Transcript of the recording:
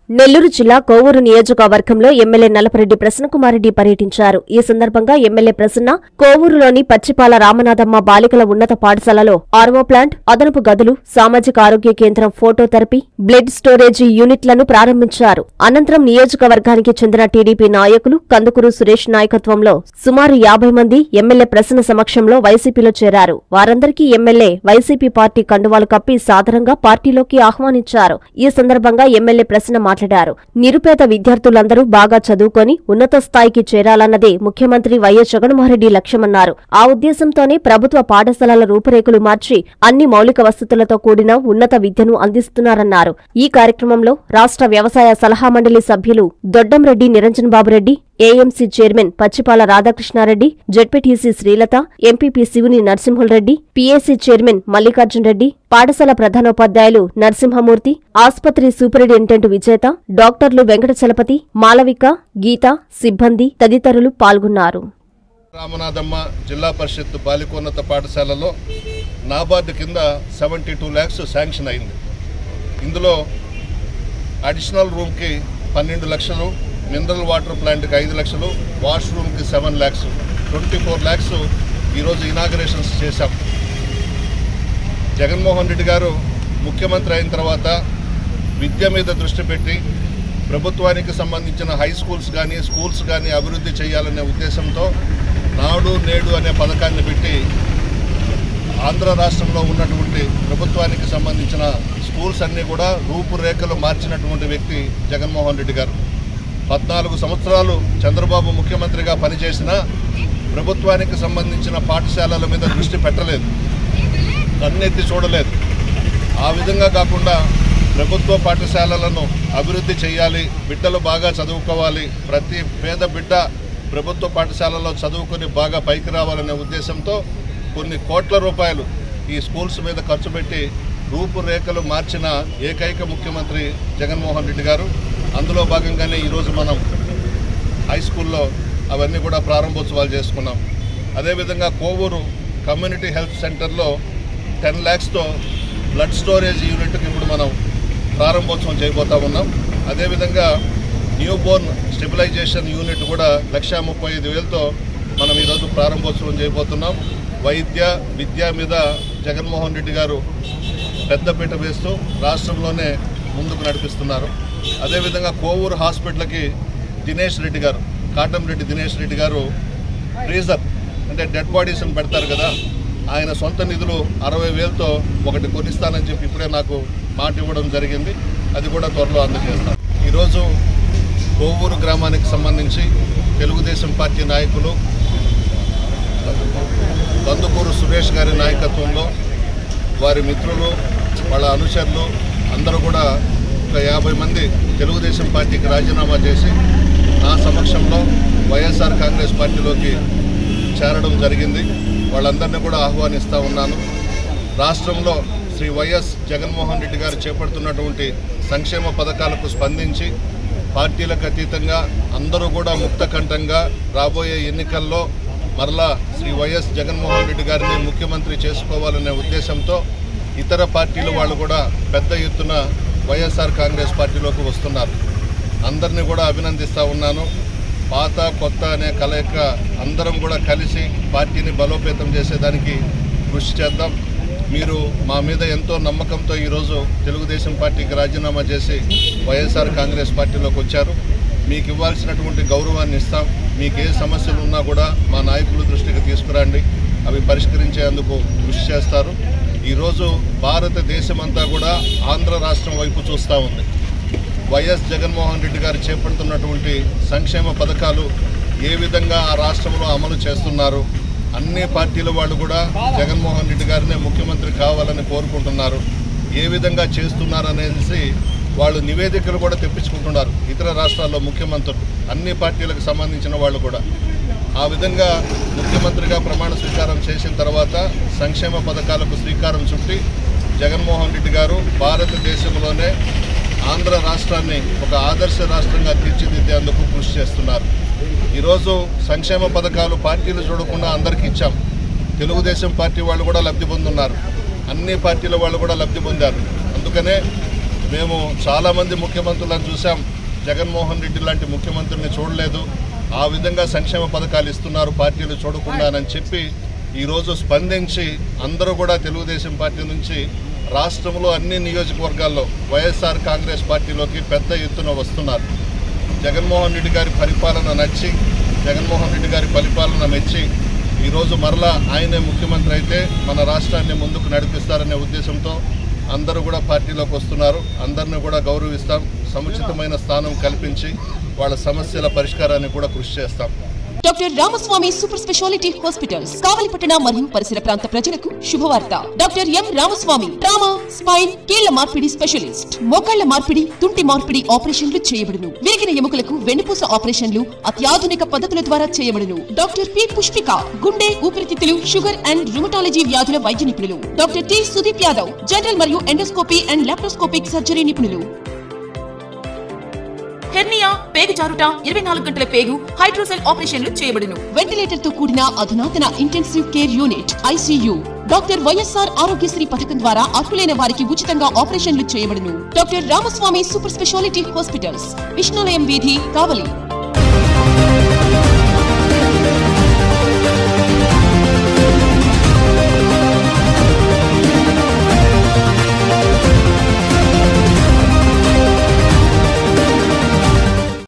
నెల్లూరు జిల్లా కోవూరు నియోజకవర్గంలో ఎమ్మెల్యే నలపరెడ్డి ప్రసన్నకుమారెడ్డి పర్యటించారు ఈ సందర్భంగా ఎమ్మెల్యే ప్రసన్న కోవూరులోని పచ్చిపాల రామనాథమ్మ బాలికల ఉన్నత పాఠశాలలో ఆర్వో ప్లాంట్ అదనపు గదులు సామాజిక ఆరోగ్య కేంద్రం ఫోటో థెరపీ బ్లడ్ స్టోరేజీ యూనిట్లను ప్రారంభించారు అనంతరం నియోజకవర్గానికి చెందిన టీడీపీ నాయకులు కందుకూరు సురేష్ నాయకత్వంలో సుమారు యాభై మంది ఎమ్మెల్యే ప్రసన్న సమక్షంలో వైసీపీలో చేరారు వారందరికీ ఎమ్మెల్యే వైసీపీ పార్టీ కండువాలు కప్పి సాదరంగా పార్టీలోకి ఆహ్వానించారు ఈ సందర్భంగా ఎమ్మెల్యే ప్రసన్న మాట్లాడారు నిరుపేద విద్యార్థులందరూ బాగా చదువుకొని ఉన్నత స్థాయికి చేరాలన్నదే ముఖ్యమంత్రి వైఎస్ జగన్మోహన్రెడ్డి లక్ష్యమన్నారు ఆ ఉద్దేశంతోనే ప్రభుత్వ పాఠశాలల రూపురేఖలు మార్చి అన్ని మౌలిక వసతులతో కూడిన ఉన్నత విద్యను అందిస్తున్నారన్నారు ఈ కార్యక్రమంలో రాష్ట్ర వ్యవసాయ సలహా మండలి సభ్యులు Doddamreddy Niranjan Babureddy AMC chairman Pachipala Radhakrishnareddy ZPTC Srilatha MPP Shivuni Narasimhulareddy PAC chairman Mallikarjun Reddy పాఠశాల ప్రధానోపాధ్యాయులు నరసింహమూర్తి ఆసుపత్రి సూపరింటెండెంట్ విజేత డాక్టర్లు వెంకట చలపతి మాలవిక గీత సిబ్బంది తదితరులు పాల్గొన్నారు రామనాథమ్మ జిల్లా పరిషత్ బాలికోన్నత పాఠశాలలో నాబార్డు కింద సెవెంటీ టూ ల్యాక్స్ శాంక్షన్ అయింది ఇందులో అడిషనల్ రూమ్కి పన్నెండు లక్షలు మినరల్ వాటర్ ప్లాంట్కి ఐదు లక్షలు వాష్రూమ్కి seven lakhs twenty four lakhs ఈరోజు ఇనాగరేషన్స్ చేశాం జగన్మోహన్ రెడ్డి గారు ముఖ్యమంత్రి అయిన తర్వాత విద్య మీద దృష్టి పెట్టి ప్రభుత్వానికి సంబంధించిన హై స్కూల్స్ కానీ స్కూల్స్ కానీ అభివృద్ధి చేయాలనే ఉద్దేశంతో నాడు నేడు అనే పథకాన్ని పెట్టి ఆంధ్ర రాష్ట్రంలో ఉన్నటువంటి ప్రభుత్వానికి సంబంధించిన స్కూల్స్ అన్నీ కూడా రూపురేఖలు మార్చినటువంటి వ్యక్తి జగన్మోహన్ రెడ్డి గారు పద్నాలుగు సంవత్సరాలు చంద్రబాబు ముఖ్యమంత్రిగా పనిచేసిన ప్రభుత్వానికి సంబంధించిన పాఠశాలల మీద దృష్టి పెట్టలేదు కన్నెత్తి చూడలేదు ఆ విధంగా కాకుండా ప్రభుత్వ పాఠశాలలను అభివృద్ధి చేయాలి బిడ్డలు బాగా చదువుకోవాలి ప్రతి పేద బిడ్డ ప్రభుత్వ పాఠశాలలో చదువుకొని బాగా పైకి రావాలనే ఉద్దేశంతో కొన్ని కోట్ల రూపాయలు ఈ స్కూల్స్ మీద ఖర్చు పెట్టి రూపురేఖలు మార్చిన ఏకైక ముఖ్యమంత్రి జగన్మోహన్ రెడ్డి గారు అందులో భాగంగానే ఈరోజు మనం హై స్కూల్లో అవన్నీ కూడా ప్రారంభోత్సవాలు చేసుకున్నాం అదేవిధంగా కోవూరు కమ్యూనిటీ హెల్త్ సెంటర్లో టెన్ ల్యాక్స్తో బ్లడ్ స్టోరేజ్ యూనిట్కి ఇప్పుడు మనం ప్రారంభోత్సవం చేయబోతా ఉన్నాం అదేవిధంగా న్యూ బోర్న్ స్టెబిలైజేషన్ యూనిట్ కూడా లక్షా ముప్పై ఐదు వేలతో మనం ఈరోజు ప్రారంభోత్సవం చేయబోతున్నాం వైద్య విద్య మీద జగన్మోహన్ రెడ్డి గారు పెద్దపీట వేస్తూ రాష్ట్రంలోనే ముందుకు నడిపిస్తున్నారు అదేవిధంగా కోవూరు హాస్పిటల్కి దినేష్ రెడ్డి గారు కాటంరెడ్డి దినేష్ రెడ్డి గారు ఫ్రీజర్ అంటే డెడ్ బాడీస్ని పెడతారు కదా ఆయన సొంత నిధులు అరవై వేలతో ఒకటి కొనిస్తానని చెప్పి ఇప్పుడే నాకు మాట ఇవ్వడం జరిగింది అది కూడా త్వరలో అందజేస్తాను ఈరోజు కోవూరు గ్రామానికి సంబంధించి తెలుగుదేశం పార్టీ నాయకులు కందుకూరు సురేష్ గారి నాయకత్వంలో వారి మిత్రులు వాళ్ళ అనుచరులు అందరూ కూడా ఒక యాభై మంది తెలుగుదేశం పార్టీకి రాజీనామా చేసి నా సమక్షంలో వైఎస్ఆర్ కాంగ్రెస్ పార్టీలోకి చేరడం జరిగింది వాళ్ళందరినీ కూడా ఆహ్వానిస్తూ ఉన్నాను రాష్ట్రంలో శ్రీ వైఎస్ జగన్మోహన్ రెడ్డి గారు చేపడుతున్నటువంటి సంక్షేమ పథకాలకు స్పందించి పార్టీలకు అతీతంగా అందరూ కూడా ముక్తకంఠంగా రాబోయే ఎన్నికల్లో మరలా శ్రీ వైఎస్ జగన్మోహన్ రెడ్డి గారిని ముఖ్యమంత్రి చేసుకోవాలనే ఉద్దేశంతో ఇతర పార్టీల వాళ్ళు కూడా పెద్ద ఎత్తున వైఎస్ఆర్ కాంగ్రెస్ పార్టీలోకి వస్తున్నారు అందరినీ కూడా అభినందిస్తూ ఉన్నాను పాత కొత్త అనే కలయిక అందరం కూడా కలిసి పార్టీని బలోపేతం చేసేదానికి కృషి చేద్దాం మీరు మా మీద ఎంతో నమ్మకంతో ఈరోజు తెలుగుదేశం పార్టీకి రాజీనామా చేసి వైఎస్ఆర్ కాంగ్రెస్ పార్టీలోకి వచ్చారు మీకు ఇవ్వాల్సినటువంటి గౌరవాన్ని ఇస్తాం మీకు ఏ సమస్యలు ఉన్నా కూడా మా నాయకుల దృష్టికి తీసుకురండి అవి పరిష్కరించేందుకు కృషి చేస్తారు ఈరోజు భారతదేశమంతా కూడా ఆంధ్ర రాష్ట్రం వైపు చూస్తూ ఉంది వైఎస్ జగన్మోహన్ రెడ్డి గారు చేపడుతున్నటువంటి సంక్షేమ పథకాలు ఏ విధంగా ఆ రాష్ట్రంలో అమలు చేస్తున్నారు అన్ని పార్టీల వాళ్ళు కూడా జగన్మోహన్ రెడ్డి గారినే ముఖ్యమంత్రి కావాలని కోరుకుంటున్నారు ఏ విధంగా చేస్తున్నారు అనేసి వాళ్ళు నివేదికలు కూడా తెప్పించుకుంటున్నారు ఇతర రాష్ట్రాల్లో ముఖ్యమంత్రులు అన్ని పార్టీలకు సంబంధించిన వాళ్ళు కూడా ఆ విధంగా ముఖ్యమంత్రిగా ప్రమాణ స్వీకారం చేసిన తర్వాత సంక్షేమ పథకాలకు శ్రీకారం చుట్టి జగన్మోహన్ రెడ్డి గారు భారతదేశంలోనే ఆంధ్ర రాష్ట్రాన్ని ఒక ఆదర్శ రాష్ట్రంగా తీర్చిదిద్దేందుకు కృషి చేస్తున్నారు ఈరోజు సంక్షేమ పథకాలు పార్టీలు చూడకుండా అందరికీ ఇచ్చాం తెలుగుదేశం పార్టీ వాళ్ళు కూడా లబ్ధి పొందున్నారు అన్ని పార్టీల వాళ్ళు కూడా లబ్ధి పొందారు అందుకనే మేము చాలామంది ముఖ్యమంత్రులను చూసాం జగన్మోహన్ రెడ్డి లాంటి ముఖ్యమంత్రిని చూడలేదు ఆ విధంగా సంక్షేమ పథకాలు ఇస్తున్నారు పార్టీలు చూడకుండానని చెప్పి ఈరోజు స్పందించి అందరూ కూడా తెలుగుదేశం పార్టీ నుంచి రాష్ట్రంలో అన్ని నియోజకవర్గాల్లో వైఎస్ఆర్ కాంగ్రెస్ పార్టీలోకి పెద్ద ఎత్తున వస్తున్నారు జగన్మోహన్ రెడ్డి గారి పరిపాలన నచ్చి జగన్మోహన్ రెడ్డి గారి పరిపాలన మెచ్చి ఈరోజు మరలా ఆయనే ముఖ్యమంత్రి అయితే మన రాష్ట్రాన్ని ముందుకు నడిపిస్తారనే ఉద్దేశంతో అందరూ కూడా పార్టీలోకి వస్తున్నారు అందరిని కూడా గౌరవిస్తాం సముచితమైన స్థానం కల్పించి వాళ్ళ సమస్యల పరిష్కారాన్ని కూడా కృషి చేస్తాం doctor Ramaswamy super speciality hospitals కావలిపట్టణ మరియు పరిసర ప్రాంత ప్రజలకు శుభవార్త doctor M Ramaswamy trauma spine కీళ్ల మార్పిడి స్పెషలిస్ట్ మోకాళ్ల మార్పిడి తుంటి మార్పిడి ఆపరేషన్లు చేయబడును విరిగిన ఎముకలకు వెన్నుపూస ఆపరేషన్లు అత్యాధునిక పద్ధతుల ద్వారా చేయబడును డాక్టర్ పి పుష్పిక గుండె ఊపిరితిత్తులు షుగర్ అండ్ రుమటాలజీ వ్యాధుల వైద్య నిపుణులు doctor T Sudeep Yadav general మరియు ఎండోస్కోపీ అండ్ లాప్రోస్కోపిక్ సర్జరీ నిపుణులు హెర్నియా పేగు జారుట ఇరవై నాలుగు గంటల పేగు హైడ్రోసెల్ ఆపరేషన్లు చేయబడును వెంటిలేటర్ తో కూడిన అధునాతన intensive care unit ICU doctor YSR Aarogyasri పథకం ద్వారా అర్హులైన వారికి ఉచితంగా ఆపరేషన్లు చేయబడును doctor Ramaswamy super speciality hospitals Vishnulayam వీధి కావలి